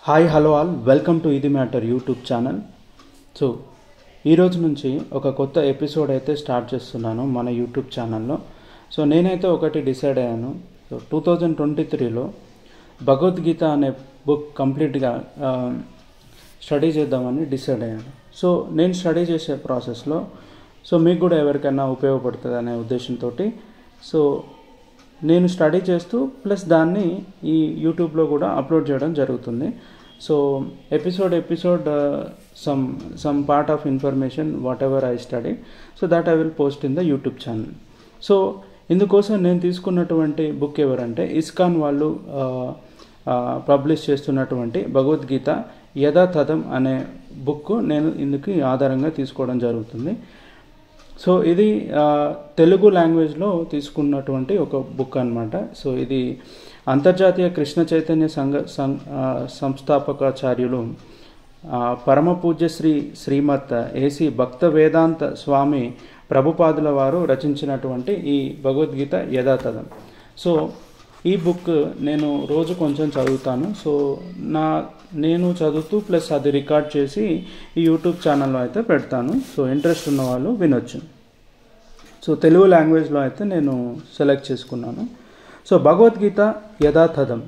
hi hello all welcome to ఇది matter YouTube channel so ఈరోజు నుంచి ఒక కొత్త ఎపిసోడ్ అయితే స్టార్ట్ చేస్తున్నాను మన యూట్యూబ్ ఛానల్లో సో నేనైతే ఒకటి డిసైడ్ అయ్యాను సో టూ థౌజండ్ ట్వంటీ త్రీలో భగవద్గీత అనే బుక్ కంప్లీట్గా స్టడీ చేద్దామని డిసైడ్ అయ్యాను సో నేను స్టడీ చేసే ప్రాసెస్లో సో మీకు కూడా ఎవరికైనా ఉపయోగపడుతుంది అనే ఉద్దేశంతో సో నేను స్టడీ చేస్తూ ప్లస్ దాన్ని ఈ యూట్యూబ్లో కూడా అప్లోడ్ చేయడం జరుగుతుంది so episode episode some some part of information whatever I study so that I will post in the YouTube channel so ఇందుకోసం నేను తీసుకున్నటువంటి బుక్ ఎవరంటే ఇస్కాన్ వాళ్ళు పబ్లిష్ చేస్తున్నటువంటి భగవద్గీత యథాతథం అనే బుక్ నేను ఇందుకు ఆధారంగా తీసుకోవడం జరుగుతుంది సో ఇది తెలుగు లాంగ్వేజ్లో తీసుకున్నటువంటి ఒక బుక్ అనమాట సో ఇది అంతర్జాతీయ కృష్ణ చైతన్య సంఘ సంస్థాపకాచార్యులు పరమ పూజ్య శ్రీ శ్రీమత్ ఏసి భక్త వేదాంత స్వామి ప్రభుపాదుల వారు రచించినటువంటి ఈ భగవద్గీత యథాతథం సో ఈ బుక్ నేను రోజు కొంచెం చదువుతాను సో నా నేను చదువుతూ ప్లస్ అది రికార్డ్ చేసి ఈ యూట్యూబ్ ఛానల్లో అయితే పెడతాను సో ఇంట్రెస్ట్ ఉన్న వాళ్ళు వినొచ్చు సో తెలుగు లాంగ్వేజ్లో అయితే నేను సెలెక్ట్ చేసుకున్నాను సో భగవద్గీత యథాతథం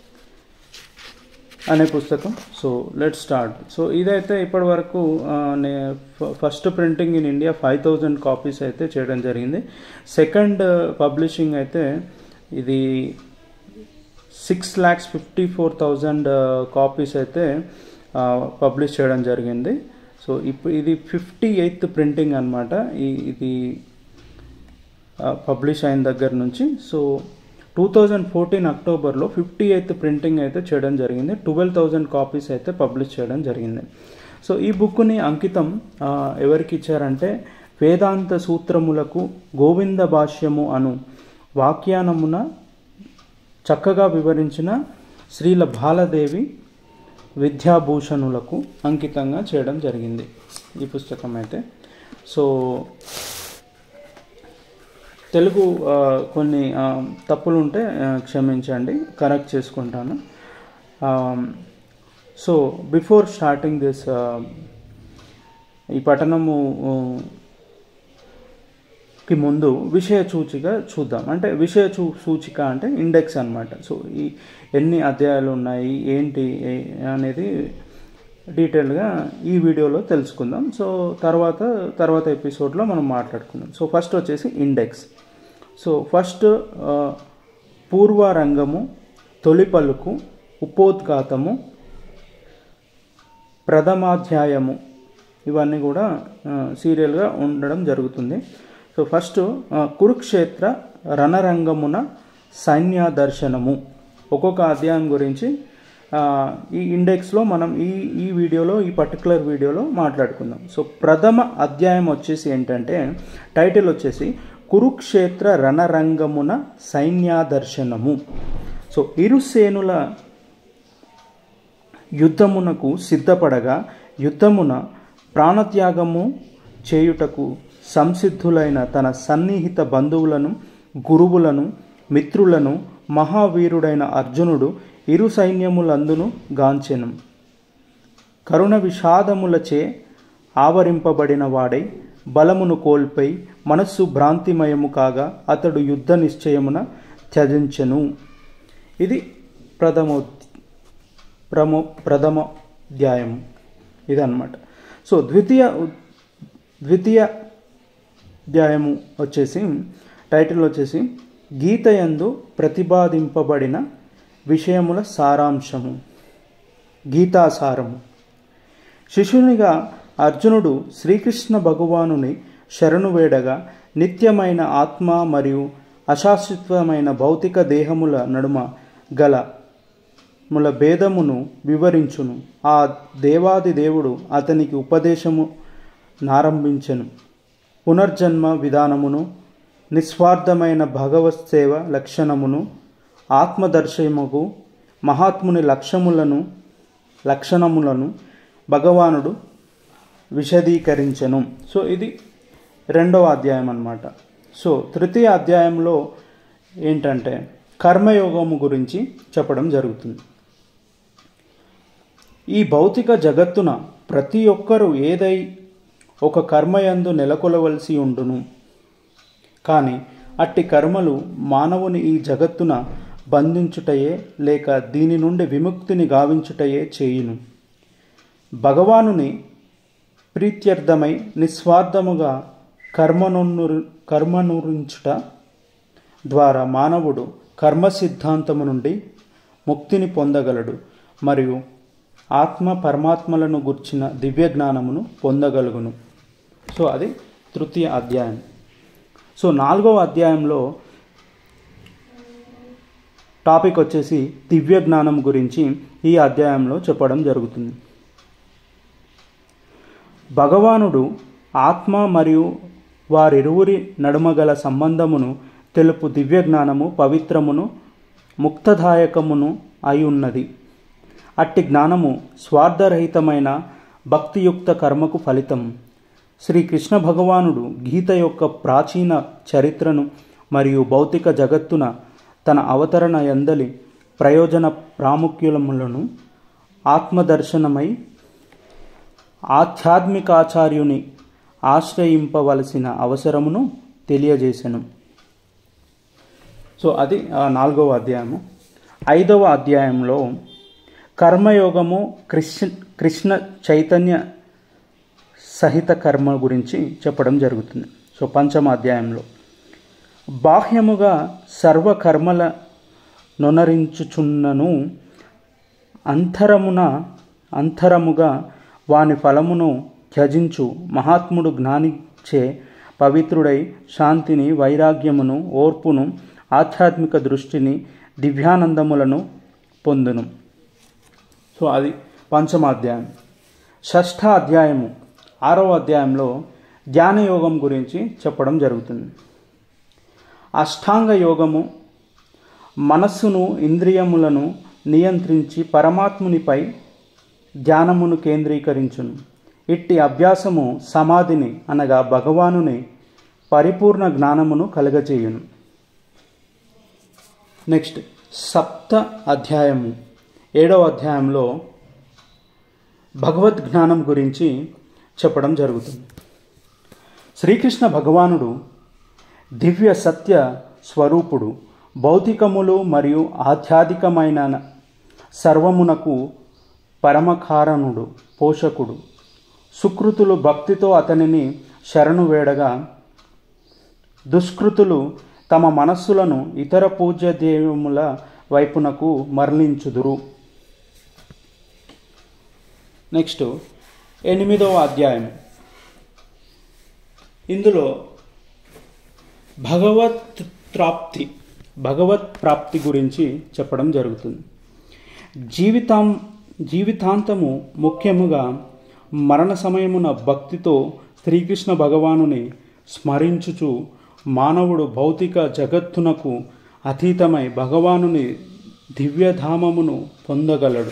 అనే పుస్తకం సో లెట్ స్టార్ట్ సో ఇదైతే ఇప్పటి వరకు నే first printing in India five thousand copies అయితే చేయడం జరిగింది సెకండ్ పబ్లిషింగ్ అయితే ఇది six lakhs fifty four thousand copies అయితే పబ్లిష్ చేయడం జరిగింది సో ఇప్పుడు ఇది ఫిఫ్టీ ఎయిత్ ప్రింటింగ్ అనమాట ఇది పబ్లిష్ అయిన దగ్గర నుంచి సో టూ థౌజండ్ ఫోర్టీన్ అక్టోబర్లో ఫిఫ్టీ ఎయిత్ ప్రింటింగ్ అయితే చేయడం జరిగింది ట్వెల్వ్ థౌజండ్ కాపీస్ అయితే పబ్లిష్ చేయడం జరిగింది సో ఈ బుక్ని అంకితం ఎవరికి ఇచ్చారంటే వేదాంత సూత్రములకు గోవింద భాష్యము అను వాక్యానమున చక్కగా వివరించిన శ్రీల బాలదేవి విద్యాభూషణులకు అంకితంగా చేయడం జరిగింది ఈ పుస్తకం అయితే సో తెలుగు కొన్ని తప్పులు ఉంటే క్షమించండి కరెక్ట్ చేసుకుంటాను సో బిఫోర్ స్టార్టింగ్ దిస్ ఈ పఠనము కి ముందు విషయ సూచిక చూద్దాం అంటే విషయ చూ సూచిక అంటే ఇండెక్స్ అనమాట సో ఈ ఎన్ని అధ్యాయాలు ఉన్నాయి ఏంటి అనేది డీటెయిల్గా ఈ వీడియోలో తెలుసుకుందాం సో తర్వాత తర్వాత ఎపిసోడ్లో మనం మాట్లాడుకుందాం సో ఫస్ట్ వచ్చేసి ఇండెక్స్ సో ఫస్ట్ పూర్వరంగము తొలి పలుకు ఉపోద్ఘాతము ప్రథమాధ్యాయము ఇవన్నీ కూడా సీరియల్గా ఉండడం జరుగుతుంది సో ఫస్ట్ కురుక్షేత్ర రణరంగమున సైన్య దర్శనము ఒక్కొక్క అధ్యాయం గురించి ఈ ఇండెక్స్లో మనం ఈ ఈ వీడియోలో ఈ పర్టికులర్ వీడియోలో మాట్లాడుకుందాం సో ప్రథమ అధ్యాయం వచ్చేసి ఏంటంటే టైటిల్ వచ్చేసి కురుక్షేత్ర రణరంగమున సైన్యాదర్శనము సో ఇరుసేనుల యుద్ధమునకు సిద్ధపడగా యుద్ధమున ప్రాణత్యాగము చేయుటకు సంసిద్ధులైన తన సన్నిహిత బంధువులను గురువులను మిత్రులను మహావీరుడైన అర్జునుడు ఇరు సైన్యములందును గాంచెను కరుణ విషాదములచే ఆవరింపబడిన వాడై బలమును కోల్పై మనస్సు భ్రాంతిమయము కాగా అతడు యుద్ధ నిశ్చయమున త్యజించెను ఇది ప్రథమో ప్రమో ప్రథమోధ్యాయము ఇదన్నమాట సో ద్వితీయ ద్వితీయ అధ్యాయము వచ్చేసి టైటిల్ వచ్చేసి గీతయందు ప్రతిపాదింపబడిన విషయముల సారాంశము గీతాసారము శిష్యునిగా అర్జునుడు శ్రీకృష్ణ భగవానుని శరణు వేడగా నిత్యమైన ఆత్మ మరియు అశాశ్వతమైన భౌతిక దేహముల నడుమ గల ముల భేదమును వివరించును ఆ దేవాది దేవుడు అతనికి ఉపదేశము నారంభించెను పునర్జన్మ విధానమును నిస్వార్థమైన భగవత్ సేవ లక్షణమును ఆత్మదర్శయముకు మహాత్ముని లక్ష్యములను లక్షణములను భగవానుడు విశదీకరించను సో ఇది రెండవ అధ్యాయం అన్నమాట సో తృతీయ అధ్యాయంలో ఏంటంటే కర్మయోగము గురించి చెప్పడం జరుగుతుంది ఈ భౌతిక జగత్తున ప్రతి ఒక్కరూ ఏదై ఒక కర్మయందు నెలకొలవలసి ఉండును కానీ అట్టి కర్మలు మానవుని ఈ జగత్తున బంధించుటయే లేక దీని నుండి విముక్తిని గావించుటయే చేయును భగవానుని ప్రీత్యర్థమై నిస్వార్థముగా కర్మనురు కర్మనురించుట ద్వారా మానవుడు కర్మ సిద్ధాంతము నుండి ముక్తిని పొందగలడు మరియు ఆత్మ పరమాత్మలను గుర్చిన దివ్య జ్ఞానమును పొందగలుగును సో అది తృతీయ అధ్యాయం సో నాలుగవ అధ్యాయంలో టాపిక్ వచ్చేసి దివ్య జ్ఞానం గురించి ఈ అధ్యాయంలో చెప్పడం జరుగుతుంది భగవానుడు ఆత్మ మరియు వారిరువురి నడుమ గల సంబంధమును తెలుపు దివ్య జ్ఞానము పవిత్రమును ముక్తదాయకమును అయి ఉన్నది అట్టి జ్ఞానము స్వార్థరహితమైన భక్తియుక్త కర్మకు ఫలితం శ్రీకృష్ణ భగవానుడు గీత యొక్క ప్రాచీన చరిత్రను మరియు భౌతిక జగత్తున తన అవతరణ ఎందలి ప్రయోజన ప్రాముఖ్యములను ఆత్మదర్శనమై ఆధ్యాత్మికాచార్యుని ఆశ్రయింపవలసిన అవసరమును తెలియజేసెను సో అది ఆ నాలుగవ అధ్యాయము ఐదవ అధ్యాయంలో కర్మయోగము కృష్ణ కృష్ణ చైతన్య సహిత కర్మ గురించి చెప్పడం జరుగుతుంది సో పంచమ అధ్యాయంలో బాహ్యముగా సర్వకర్మల నొనరించుచున్నను అంతరమున అంతరముగా వాని ఫలమును త్యజించు మహాత్ముడు జ్ఞానిచే పవిత్రుడై శాంతిని వైరాగ్యమును ఓర్పును ఆధ్యాత్మిక దృష్టిని దివ్యానందములను పొందును సో అది పంచమ అధ్యాయం షష్ఠ అధ్యాయము ఆరవ అధ్యాయంలో ధ్యాన యోగం గురించి చెప్పడం జరుగుతుంది అష్టాంగ యోగము మనస్సును ఇంద్రియములను నియంత్రించి పరమాత్మునిపై ధ్యానమును కేంద్రీకరించును ఇట్టి అభ్యాసము సమాధిని అనగా భగవానుని పరిపూర్ణ జ్ఞానమును కలగజేయును నెక్స్ట్ సప్త అధ్యాయము ఏడవ అధ్యాయంలో భగవద్ జ్ఞానం గురించి చెప్పడం జరుగుతుంది శ్రీకృష్ణ భగవానుడు దివ్య సత్య స్వరూపుడు భౌతికములు మరియు ఆధ్యాత్మికమైన సర్వమునకు పరమకారణుడు పోషకుడు సుకృతులు భక్తితో అతనిని శరణు వేడగా దుష్కృతులు తమ మనస్సులను ఇతర పూజ్య దేవముల వైపునకు మరలించుదురు నెక్స్ట్ ఎనిమిదవ అధ్యాయం ఇందులో భగవత్ ప్రాప్తి భగవత్ ప్రాప్తి గురించి చెప్పడం జరుగుతుంది జీవితం జీవితాంతము ముఖ్యముగా మరణ సమయమున భక్తితో శ్రీకృష్ణ భగవానుని స్మరించుచు మానవుడు భౌతిక జగత్తునకు అతీతమై భగవానుని దివ్యధామమును పొందగలడు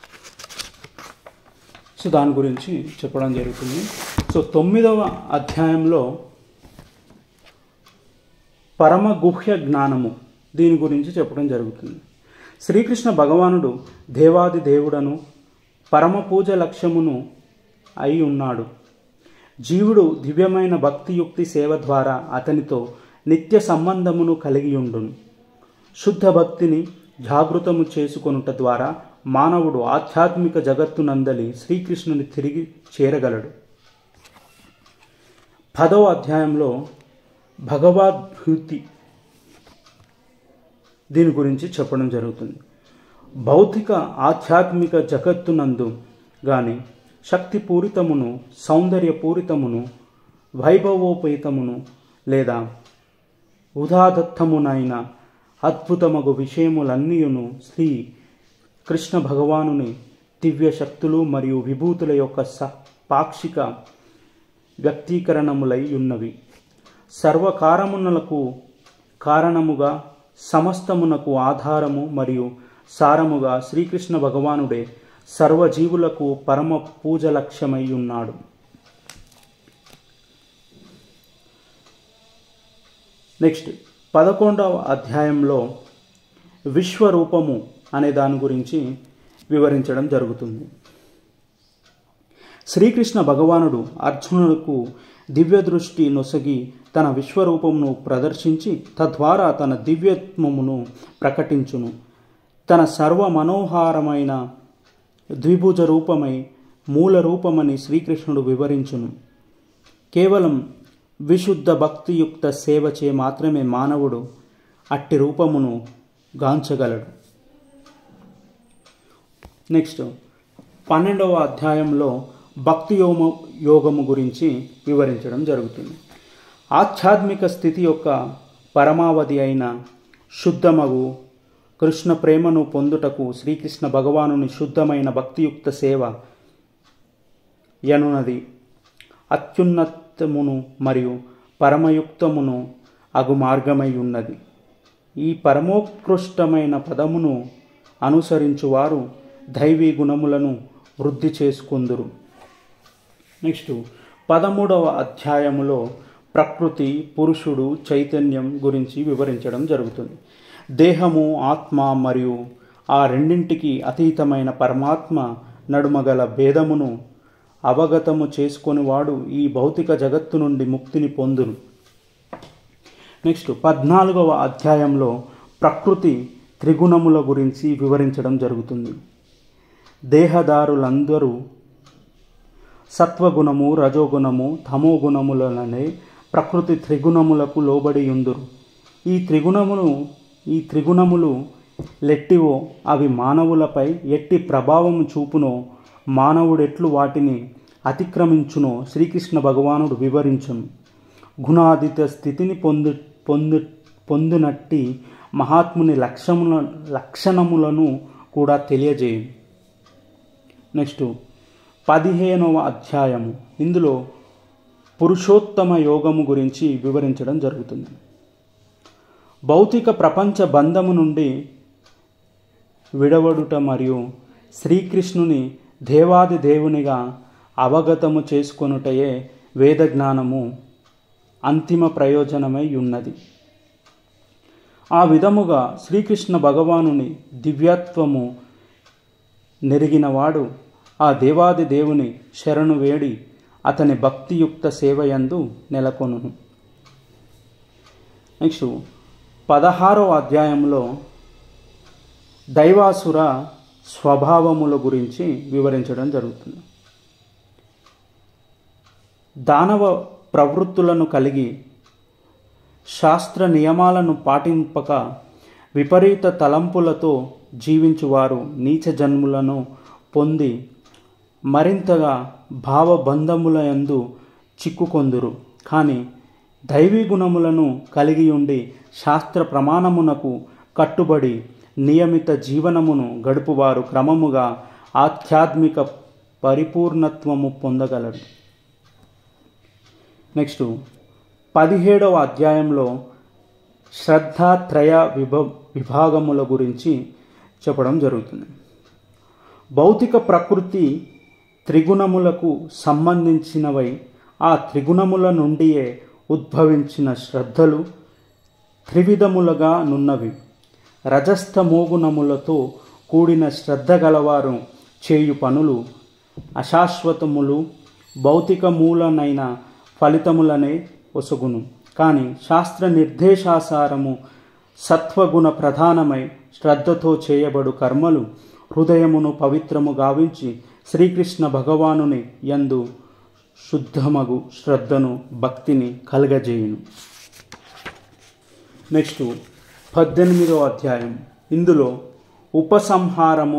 సో దాని గురించి చెప్పడం జరుగుతుంది సో తొమ్మిదవ అధ్యాయంలో పరమ గుహ్య జ్ఞానము దీని గురించి చెప్పడం జరుగుతుంది శ్రీకృష్ణ భగవానుడు దేవాది దేవుడను పరమ పూజ లక్ష్యమును అయి ఉన్నాడు జీవుడు దివ్యమైన భక్తియుక్తి సేవ ద్వారా అతనితో నిత్య సంబంధమును కలిగి ఉండును శుద్ధ భక్తిని జాగృతము చేసుకొనుట ద్వారా మానవుడు ఆధ్యాత్మిక జగత్తునందలి శ్రీకృష్ణుని తిరిగి చేరగలడు పదవ అధ్యాయంలో భగవద్భూతి దీని గురించి చెప్పడం జరుగుతుంది భౌతిక ఆధ్యాత్మిక జగత్తునందు గాని శక్తిపూరితమును సౌందర్యపూరితమును వైభవోపేతమును లేదా ఉదాదత్తమునైన అద్భుతమగు విషయములన్నీయును శ్రీ కృష్ణ భగవానుని దివ్య శక్తులు మరియు విభూతుల యొక్క స పాక్షిక వ్యక్తీకరణములై ఉన్నవి సర్వకారమునలకు కారణముగా సమస్తమునకు ఆధారము మరియు సారముగా శ్రీకృష్ణ భగవానుడే సర్వజీవులకు పరమ పూజ లక్ష్యమై ఉన్నాడు నెక్స్ట్ పదకొండవ అధ్యాయంలో విశ్వరూపము అనే దాని గురించి వివరించడం జరుగుతుంది శ్రీకృష్ణ భగవానుడు అర్జునులకు దివ్య దృష్టి నొసగి తన విశ్వరూపమును ప్రదర్శించి తద్వారా తన దివ్యత్వమును ప్రకటించును తన సర్వ మనోహారమైన ద్విభుజ రూపమై మూల రూపమని శ్రీకృష్ణుడు వివరించును కేవలం విశుద్ధ భక్తియుక్త సేవచే మాత్రమే మానవుడు అట్టి రూపమును గాంచగలడు నెక్స్ట్ పన్నెండవ అధ్యాయంలో భక్తి యోమ యోగము గురించి వివరించడం జరుగుతుంది ఆధ్యాత్మిక స్థితి యొక్క పరమావధి అయిన శుద్ధమగు కృష్ణ ప్రేమను పొందుటకు శ్రీకృష్ణ భగవానుని శుద్ధమైన భక్తియుక్త సేవ యనునది అత్యున్నతమును మరియు పరమయుక్తమును అగు మార్గమై ఉన్నది ఈ పరమోత్కృష్టమైన పదమును అనుసరించువారు దైవీ గుణములను వృద్ధి చేసుకుందురు నెక్స్ట్ పదమూడవ అధ్యాయములో ప్రకృతి పురుషుడు చైతన్యం గురించి వివరించడం జరుగుతుంది దేహము ఆత్మ మరియు ఆ రెండింటికి అతీతమైన పరమాత్మ నడుమగల భేదమును అవగతము చేసుకొనివాడు ఈ భౌతిక జగత్తు నుండి ముక్తిని పొందును నెక్స్ట్ పద్నాలుగవ అధ్యాయంలో ప్రకృతి త్రిగుణముల గురించి వివరించడం జరుగుతుంది దేహదారులందరూ సత్వగుణము రజోగుణము తమోగుణములనే ప్రకృతి త్రిగుణములకు లోబడి ఉందురు ఈ త్రిగుణములు ఈ త్రిగుణములు లెట్టివో అవి మానవులపై ఎట్టి ప్రభావము చూపునో మానవుడెట్లు వాటిని అతిక్రమించునో శ్రీకృష్ణ భగవానుడు వివరించును గుణాదిత స్థితిని పొందు పొందు పొందునట్టి మహాత్ముని లక్ష్యముల లక్షణములను కూడా తెలియజేయు నెక్స్ట్ పదిహేనవ అధ్యాయము ఇందులో పురుషోత్తమ యోగము గురించి వివరించడం జరుగుతుంది భౌతిక ప్రపంచ బంధము నుండి విడవడుట మరియు శ్రీకృష్ణుని దేవాది దేవునిగా అవగతము చేసుకొనుటయే వేద జ్ఞానము అంతిమ ప్రయోజనమై ఉన్నది ఆ విధముగా శ్రీకృష్ణ భగవానుని దివ్యత్వము నెరిగినవాడు ఆ దేవాది దేవుని శరణు వేడి అతని భక్తియుక్త సేవయందు నెలకొనును నెక్స్ట్ పదహారవ అధ్యాయంలో దైవాసుర స్వభావముల గురించి వివరించడం జరుగుతుంది దానవ ప్రవృత్తులను కలిగి శాస్త్ర నియమాలను పాటింపక విపరీత తలంపులతో జీవించువారు నీచ జన్ములను పొంది మరింతగా భావబంధముల యందు చిక్కుకొందురు కానీ దైవీ గుణములను కలిగి ఉండి శాస్త్ర ప్రమాణమునకు కట్టుబడి నియమిత జీవనమును గడుపువారు క్రమముగా ఆధ్యాత్మిక పరిపూర్ణత్వము పొందగలరు నెక్స్ట్ పదిహేడవ అధ్యాయంలో శ్రద్ధాత్రయ విభ విభాగముల గురించి చెప్పడం జరుగుతుంది భౌతిక ప్రకృతి త్రిగుణములకు సంబంధించినవై ఆ త్రిగుణముల నుండియే ఉద్భవించిన శ్రద్ధలు త్రివిధములుగా నున్నవి రజస్థమోగుణములతో కూడిన శ్రద్ధ గలవారు చేయు పనులు అశాశ్వతములు భౌతిక మూలనైన ఫలితములనే ఒసగును కానీ శాస్త్ర నిర్దేశాసారము సత్వగుణ ప్రధానమై శ్రద్ధతో చేయబడు కర్మలు హృదయమును పవిత్రము గావించి శ్రీకృష్ణ భగవానుని యందు శుద్ధమగు శ్రద్ధను భక్తిని కలగజేయును నెక్స్ట్ పద్దెనిమిదవ అధ్యాయం ఇందులో ఉపసంహారము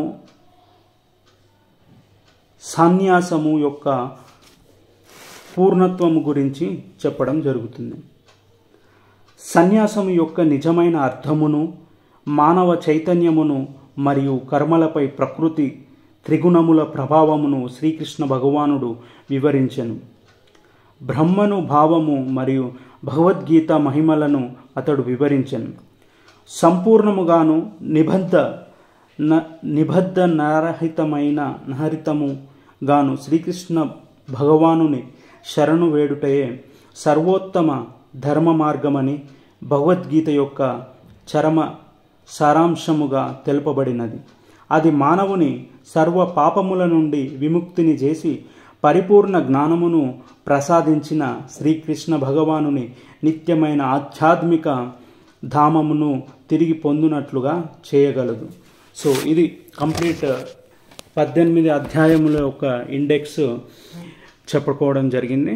సన్యాసము యొక్క పూర్ణత్వము గురించి చెప్పడం జరుగుతుంది సన్యాసము యొక్క నిజమైన అర్థమును మానవ చైతన్యమును మరియు కర్మలపై ప్రకృతి త్రిగుణముల ప్రభావమును శ్రీకృష్ణ భగవానుడు వివరించెను బ్రహ్మను భావము మరియు భగవద్గీత మహిమలను అతడు వివరించెను సంపూర్ణముగాను నిబద్ధ న నిబద్ధ నరహితమైన నహరితము గాను శ్రీకృష్ణ భగవానుని శరణు వేడుటయే సర్వోత్తమ ధర్మ మార్గమని భగవద్గీత యొక్క చరమ సారాంశముగా తెలుపబడినది అది మానవుని సర్వ పాపముల నుండి విముక్తిని చేసి పరిపూర్ణ జ్ఞానమును ప్రసాదించిన శ్రీకృష్ణ భగవానుని నిత్యమైన ఆధ్యాత్మిక ధామమును తిరిగి పొందినట్లుగా చేయగలదు సో ఇది కంప్లీట్ పద్దెనిమిది అధ్యాయముల యొక్క ఇండెక్స్ చెప్పుకోవడం జరిగింది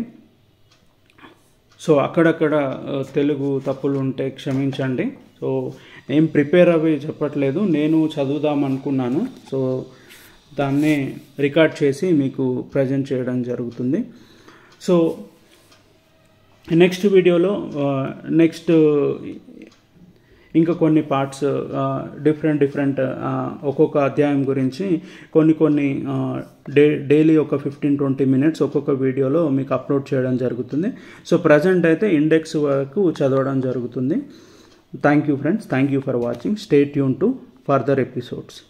సో అక్కడక్కడ ఆ, తెలుగు తప్పులు ఉంటే క్షమించండి సో ఏం ప్రిపేర్ అవి చెప్పట్లేదు నేను చదువుదాం అనుకున్నాను సో దాన్నే రికార్డ్ చేసి మీకు ప్రజెంట్ చేయడం జరుగుతుంది సో నెక్స్ట్ వీడియోలో నెక్స్ట్ ఇంకా కొన్ని పార్ట్స్ డిఫరెంట్ డిఫరెంట్ ఒక్కొక్క అధ్యాయం గురించి కొన్ని కొన్ని డే డైలీ ఒక ఫిఫ్టీన్ ట్వంటీ మినిట్స్ ఒక్కొక్క వీడియోలో మీకు అప్లోడ్ చేయడం జరుగుతుంది సో ప్రజెంట్ అయితే ఇండెక్స్ వరకు చదవడం జరుగుతుంది thank you friends thank you for watching stay tune to further episodes